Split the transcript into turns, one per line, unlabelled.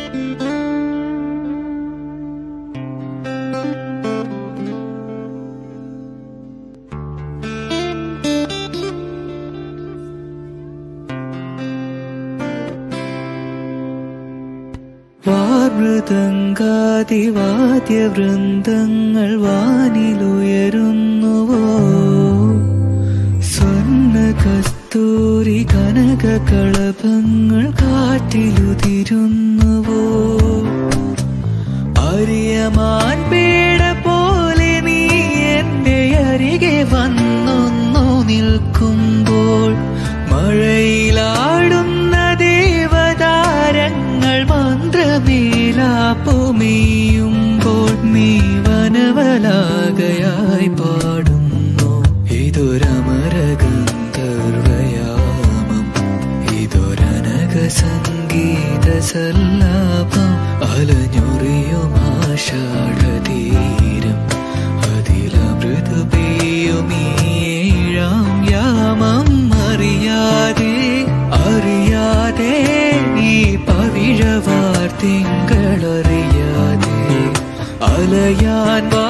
വാർമൃതങ്കാതിവാദ്യവൃന്ദങ്ങൾ വാനിലുയരുന്നുവോ സ്വർണ്ണ കസ്തൂരി കനക കളഭങ്ങൾ കാറ്റിലുതിരുന്നുവോ അറിയമാൻ പേട പോലെ നീ എന്റെ അരികെ വന്നൊന്നു നിൽക്കുമ്പോൾ മഴയിലാടുന്ന ദേവതാരങ്ങൾ മന്ത്രമേലാപ്പുമെയ്യുമ്പോൾ നീ വനവലാകയായി പാടുന്നു ഇതൊരമരഗന്ധർവയാമം ഇതൊരനക സംഗീത സല്ലാപം അലഞ്ഞൊറിയും ആഷാഢതീരം അതിലമൃതു പെയ്യുമീഴാം യാമം അറിയാതെ അറിയാതെ ഈ പവിഴവാർ തിങ്കളറിയാതെ അലയാൻ വാ